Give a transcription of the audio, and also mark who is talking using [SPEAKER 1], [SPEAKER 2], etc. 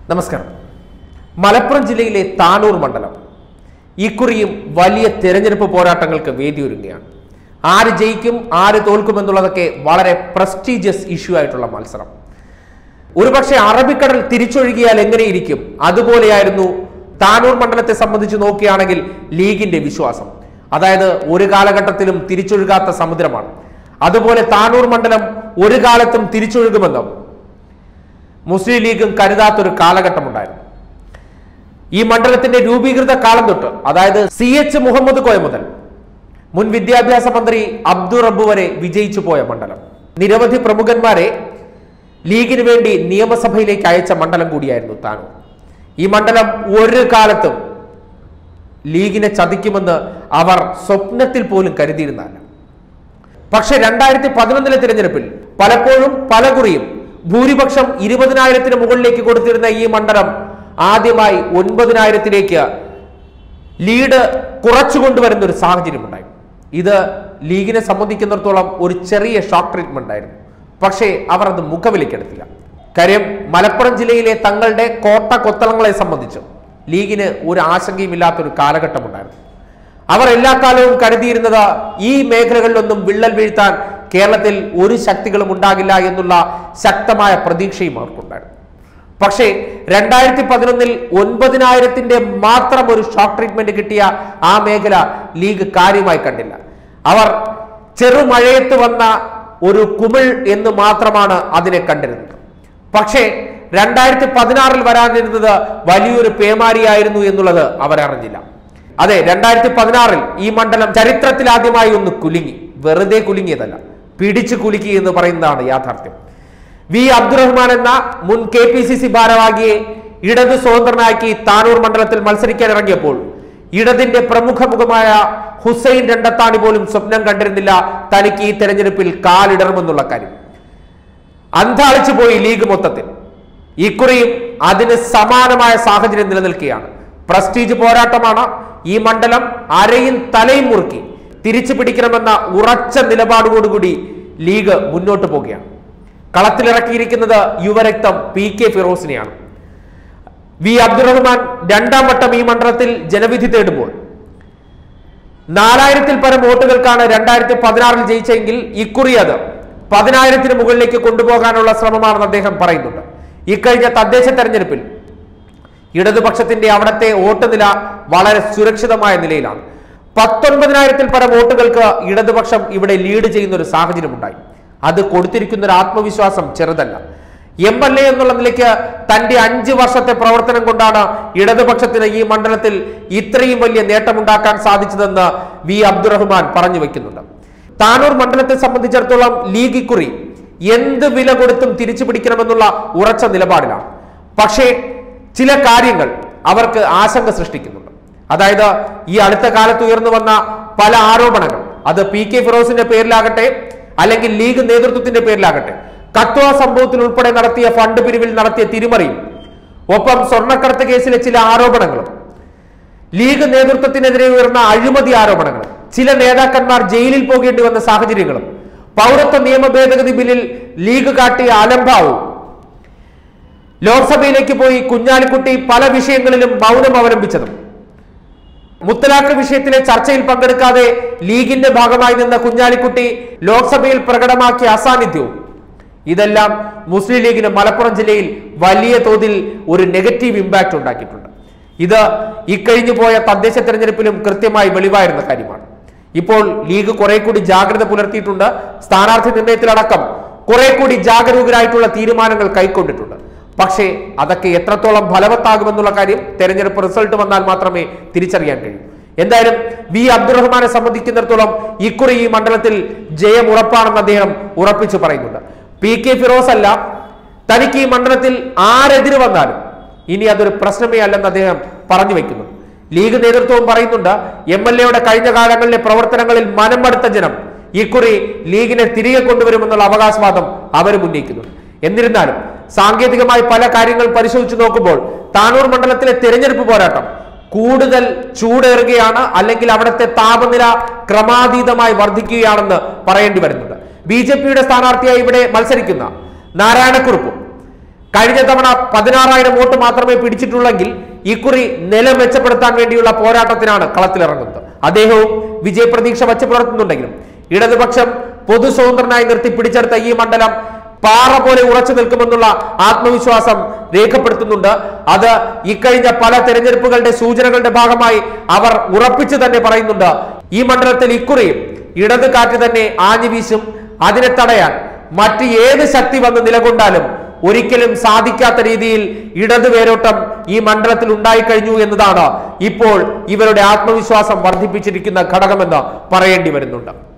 [SPEAKER 1] നമസ്കാരം മലപ്പുറം ജില്ലയിലെ താനൂർ മണ്ഡലം ഇക്കുറിയും വലിയ തെരഞ്ഞെടുപ്പ് പോരാട്ടങ്ങൾക്ക് വേദിയൊരുങ്ങുകയാണ് ആര് ജയിക്കും ആര് തോൽക്കും എന്നുള്ളതൊക്കെ വളരെ പ്രസ്റ്റീജിയസ് ഇഷ്യൂ ആയിട്ടുള്ള മത്സരം ഒരുപക്ഷെ അറബിക്കടൽ തിരിച്ചൊഴുകിയാൽ എങ്ങനെയിരിക്കും അതുപോലെയായിരുന്നു താനൂർ മണ്ഡലത്തെ സംബന്ധിച്ച് നോക്കുകയാണെങ്കിൽ ലീഗിന്റെ വിശ്വാസം അതായത് ഒരു കാലഘട്ടത്തിലും തിരിച്ചൊഴുകാത്ത സമുദ്രമാണ് അതുപോലെ താനൂർ മണ്ഡലം ഒരു കാലത്തും തിരിച്ചൊഴുകുമെന്നും മുസ്ലിം ലീഗും കരുതാത്തൊരു കാലഘട്ടമുണ്ടായിരുന്നു ഈ മണ്ഡലത്തിന്റെ രൂപീകൃത കാലം തൊട്ട് അതായത് സി എച്ച് മുഹമ്മദ് കോയ മുതൽ മുൻ വിദ്യാഭ്യാസ മന്ത്രി അബ്ദുൾ റബ്ബു വരെ വിജയിച്ചു പോയ മണ്ഡലം നിരവധി പ്രമുഖന്മാരെ ലീഗിന് വേണ്ടി നിയമസഭയിലേക്ക് അയച്ച മണ്ഡലം കൂടിയായിരുന്നു താനൂർ ഈ മണ്ഡലം ഒരു കാലത്തും ലീഗിനെ ചതിക്കുമെന്ന് അവർ സ്വപ്നത്തിൽ പോലും കരുതിയിരുന്നല്ല പക്ഷെ രണ്ടായിരത്തി പതിനൊന്നിലെ തിരഞ്ഞെടുപ്പിൽ പലപ്പോഴും പലകുറിയും ഭൂരിപക്ഷം ഇരുപതിനായിരത്തിന് മുകളിലേക്ക് കൊടുത്തിരുന്ന ഈ മണ്ഡലം ആദ്യമായി ഒൻപതിനായിരത്തിലേക്ക് ലീഡ് കുറച്ചു കൊണ്ടുവരുന്ന ഒരു സാഹചര്യമുണ്ടായി ഇത് ലീഗിനെ സംബന്ധിക്കുന്നിടത്തോളം ഒരു ചെറിയ ഷോക്ക് ട്രീറ്റ്മെന്റ് ആയിരുന്നു പക്ഷേ അവർ അത് മുഖവിലേക്കെടുത്തില്ല കാര്യം മലപ്പുറം ജില്ലയിലെ തങ്ങളുടെ കോട്ട കൊത്തളങ്ങളെ സംബന്ധിച്ച് ലീഗിന് ഒരു ആശങ്കയും ഇല്ലാത്തൊരു കാലഘട്ടമുണ്ടായിരുന്നു അവർ എല്ലാ കാലവും കരുതിയിരുന്നത് ഈ മേഖലകളിലൊന്നും വിള്ളൽ വീഴ്ത്താൻ കേരളത്തിൽ ഒരു ശക്തികളും ഉണ്ടാകില്ല എന്നുള്ള ശക്തമായ പ്രതീക്ഷയും അവർക്കുണ്ടായിരുന്നു പക്ഷേ രണ്ടായിരത്തി പതിനൊന്നിൽ ഒൻപതിനായിരത്തിന്റെ മാത്രം ഒരു ഷോക്ക് ട്രീറ്റ്മെന്റ് കിട്ടിയ ആ മേഖല ലീഗ് കാര്യമായി കണ്ടില്ല അവർ ചെറുമഴയത്ത് വന്ന ഒരു കുമിൾ എന്ന് മാത്രമാണ് അതിനെ കണ്ടിരുന്നത് പക്ഷേ രണ്ടായിരത്തി പതിനാറിൽ വരാനിരുന്നത് വലിയൊരു പേമാരിയായിരുന്നു എന്നുള്ളത് അവരറിഞ്ഞില്ല അതെ രണ്ടായിരത്തി പതിനാറിൽ ഈ മണ്ഡലം ചരിത്രത്തിൽ ആദ്യമായി ഒന്ന് കുലുങ്ങി വെറുതെ കുലുങ്ങിയതല്ല പിടിച്ചു കുലുക്കി എന്ന് പറയുന്നതാണ് യാഥാർത്ഥ്യം വി അബ്ദുറഹ്മാൻ എന്ന മുൻ കെ പി സി സി ഭാരവാഹിയെ ഇടത് സ്വതന്ത്രനാക്കി താനൂർ മണ്ഡലത്തിൽ മത്സരിക്കാൻ ഇറങ്ങിയപ്പോൾ ഇടതിന്റെ പ്രമുഖ മുഖമായ ഹുസൈൻ രണ്ടത്താണി പോലും സ്വപ്നം കണ്ടിരുന്നില്ല തനിക്ക് ഈ തെരഞ്ഞെടുപ്പിൽ കാലിടറുമെന്നുള്ള കാര്യം അന്താളിച്ചു പോയി ലീഗ് മൊത്തത്തിൽ ഇക്കുറിയും അതിന് സമാനമായ സാഹചര്യം നിലനിൽക്കുകയാണ് പ്രസ്റ്റീജ് പോരാട്ടമാണ് ഈ മണ്ഡലം അരയും തലയും മുറുക്കി തിരിച്ചു പിടിക്കണമെന്ന ഉറച്ച നിലപാടോടുകൂടി ലീഗ് മുന്നോട്ട് പോവുകയാണ് കളത്തിലിറക്കിയിരിക്കുന്നത് യുവരക്തം പി കെ ഫിറോസിനെയാണ് വി അബ്ദുറഹ്മാൻ രണ്ടാം വട്ടം ഈ മണ്ഡലത്തിൽ ജനവിധി തേടുമ്പോൾ നാലായിരത്തിൽ പരം വോട്ടുകൾക്കാണ് രണ്ടായിരത്തി പതിനാറിൽ ജയിച്ചെങ്കിൽ ഇക്കുറി അത് പതിനായിരത്തിന് മുകളിലേക്ക് കൊണ്ടുപോകാനുള്ള ശ്രമമാണെന്ന് അദ്ദേഹം പറയുന്നുണ്ട് ഇക്കഴിഞ്ഞ തദ്ദേശ തെരഞ്ഞെടുപ്പിൽ ഇടതുപക്ഷത്തിന്റെ അവിടത്തെ വോട്ട് നില വളരെ സുരക്ഷിതമായ നിലയിലാണ് പത്തൊൻപതിനായിരത്തിൽ പരം വോട്ടുകൾക്ക് ഇടതുപക്ഷം ഇവിടെ ലീഡ് ചെയ്യുന്ന ഒരു സാഹചര്യം ഉണ്ടായി അത് കൊടുത്തിരിക്കുന്ന ഒരു ആത്മവിശ്വാസം ചെറുതല്ല എം എൽ എ എന്നുള്ള നിലയ്ക്ക് തന്റെ അഞ്ച് വർഷത്തെ പ്രവർത്തനം കൊണ്ടാണ് ഇടതുപക്ഷത്തിന് ഈ മണ്ഡലത്തിൽ ഇത്രയും വലിയ നേട്ടമുണ്ടാക്കാൻ സാധിച്ചതെന്ന് വി അബ്ദുറഹ്മാൻ പറഞ്ഞു വെക്കുന്നുണ്ട് താനൂർ മണ്ഡലത്തെ സംബന്ധിച്ചിടത്തോളം ലീഗ് ഇക്കുറി എന്ത് വില കൊടുത്തും തിരിച്ചു പിടിക്കണമെന്നുള്ള ഉറച്ച നിലപാടിലാണ് പക്ഷേ ചില കാര്യങ്ങൾ അവർക്ക് ആശങ്ക സൃഷ്ടിക്കുന്നുണ്ട് അതായത് ഈ അടുത്ത കാലത്ത് ഉയർന്നു വന്ന പല ആരോപണങ്ങൾ അത് പി കെ ഫിറോസിന്റെ പേരിലാകട്ടെ അല്ലെങ്കിൽ ലീഗ് നേതൃത്വത്തിന്റെ പേരിലാകട്ടെ കത്വ സംഭവത്തിൽ ഉൾപ്പെടെ നടത്തിയ ഫണ്ട് പിരിവിൽ നടത്തിയ തിരിമറിയും ഒപ്പം സ്വർണ്ണക്കടത്ത് കേസിലെ ചില ആരോപണങ്ങളും ലീഗ് നേതൃത്വത്തിനെതിരെ ഉയർന്ന അഴിമതി ആരോപണങ്ങൾ ചില നേതാക്കന്മാർ ജയിലിൽ പോകേണ്ടി വന്ന സാഹചര്യങ്ങളും പൗരത്വ നിയമ ഭേദഗതി ബില്ലിൽ ലീഗ് കാട്ടിയ അലംഭാവവും ലോക്സഭയിലേക്ക് പോയി കുഞ്ഞാലിക്കുട്ടി പല വിഷയങ്ങളിലും മൗനം അവലംബിച്ചതും മുത്തലാഖ് വിഷയത്തിലെ ചർച്ചയിൽ പങ്കെടുക്കാതെ ലീഗിന്റെ ഭാഗമായി നിന്ന കുഞ്ഞാലിക്കുട്ടി ലോക്സഭയിൽ പ്രകടമാക്കിയ അസാന്നിധ്യവും ഇതെല്ലാം മുസ്ലിം ലീഗിന് മലപ്പുറം ജില്ലയിൽ വലിയ തോതിൽ ഒരു നെഗറ്റീവ് ഇമ്പാക്ട് ഉണ്ടാക്കിയിട്ടുണ്ട് ഇത് ഇക്കഴിഞ്ഞു പോയ തദ്ദേശ തെരഞ്ഞെടുപ്പിലും കൃത്യമായി വെളിവായിരുന്ന കാര്യമാണ് ഇപ്പോൾ ലീഗ് കുറെ കൂടി ജാഗ്രത പുലർത്തിയിട്ടുണ്ട് സ്ഥാനാർത്ഥി നിർണയത്തിലടക്കം കുറെ കൂടി ജാഗരൂകരായിട്ടുള്ള തീരുമാനങ്ങൾ കൈക്കൊണ്ടിട്ടുണ്ട് പക്ഷേ അതൊക്കെ എത്രത്തോളം ഫലവത്താകുമെന്നുള്ള കാര്യം തെരഞ്ഞെടുപ്പ് റിസൾട്ട് വന്നാൽ മാത്രമേ തിരിച്ചറിയാൻ കഴിയൂ എന്തായാലും വി അബ്ദുറഹ്മാനെ സംബന്ധിക്കുന്നിടത്തോളം ഇക്കുറി ഈ മണ്ഡലത്തിൽ ജയം ഉറപ്പാണെന്ന് അദ്ദേഹം ഉറപ്പിച്ചു പറയുന്നുണ്ട് പി കെ ഫിറോസ് അല്ല തനിക്ക് ഈ മണ്ഡലത്തിൽ ആരെതിര് വന്നാലും ഇനി അതൊരു പ്രശ്നമേ അല്ലെന്ന് അദ്ദേഹം പറഞ്ഞു വെക്കുന്നു ലീഗ് നേതൃത്വവും പറയുന്നുണ്ട് എം എൽ എയുടെ കഴിഞ്ഞ കാലങ്ങളിലെ പ്രവർത്തനങ്ങളിൽ മനം മടുത്ത ജനം ഇക്കുറി ലീഗിനെ തിരികെ കൊണ്ടുവരുമെന്നുള്ള അവകാശവാദം അവർ ഉന്നയിക്കുന്നു എന്നിരുന്നാലും സാങ്കേതികമായി പല കാര്യങ്ങൾ പരിശോധിച്ചു നോക്കുമ്പോൾ താനൂർ മണ്ഡലത്തിലെ തിരഞ്ഞെടുപ്പ് പോരാട്ടം കൂടുതൽ ചൂടേറുകയാണ് അല്ലെങ്കിൽ അവിടുത്തെ താപനില ക്രമാതീതമായി വർദ്ധിക്കുകയാണെന്ന് പറയേണ്ടി വരുന്നുണ്ട് ബി ജെ പിയുടെ സ്ഥാനാർത്ഥിയായി ഇവിടെ മത്സരിക്കുന്ന നാരായണക്കുറുപ്പും കഴിഞ്ഞ തവണ പതിനാറായിരം വോട്ട് മാത്രമേ പിടിച്ചിട്ടുള്ളെങ്കിൽ ഇക്കുറി നില മെച്ചപ്പെടുത്താൻ വേണ്ടിയുള്ള പോരാട്ടത്തിനാണ് കളത്തിലിറങ്ങുന്നത് അദ്ദേഹവും വിജയപ്രതീക്ഷ വച്ചു പുലർത്തുന്നുണ്ടെങ്കിലും ഇടതുപക്ഷം പൊതു സ്വതന്ത്രനായി നിർത്തി പിടിച്ചെടുത്ത ഈ മണ്ഡലം പാറ പോലെ ഉറച്ചു നിൽക്കുമെന്നുള്ള ആത്മവിശ്വാസം രേഖപ്പെടുത്തുന്നുണ്ട് അത് ഇക്കഴിഞ്ഞ പല തെരഞ്ഞെടുപ്പുകളുടെ സൂചനകളുടെ ഭാഗമായി അവർ ഉറപ്പിച്ചു തന്നെ പറയുന്നുണ്ട് ഈ മണ്ഡലത്തിൽ ഇക്കുറിയും ഇടത് കാറ്റ് തന്നെ ആഞ്ഞു വീശും അതിനെ തടയാൻ മറ്റ് ഏത് ശക്തി വന്ന് നിലകൊണ്ടാലും ഒരിക്കലും സാധിക്കാത്ത രീതിയിൽ ഇടത് വേരോട്ടം ഈ മണ്ഡലത്തിൽ ഉണ്ടായിക്കഴിഞ്ഞു എന്നതാണ് ഇപ്പോൾ ഇവരുടെ ആത്മവിശ്വാസം വർദ്ധിപ്പിച്ചിരിക്കുന്ന ഘടകമെന്ന് പറയേണ്ടി വരുന്നുണ്ട്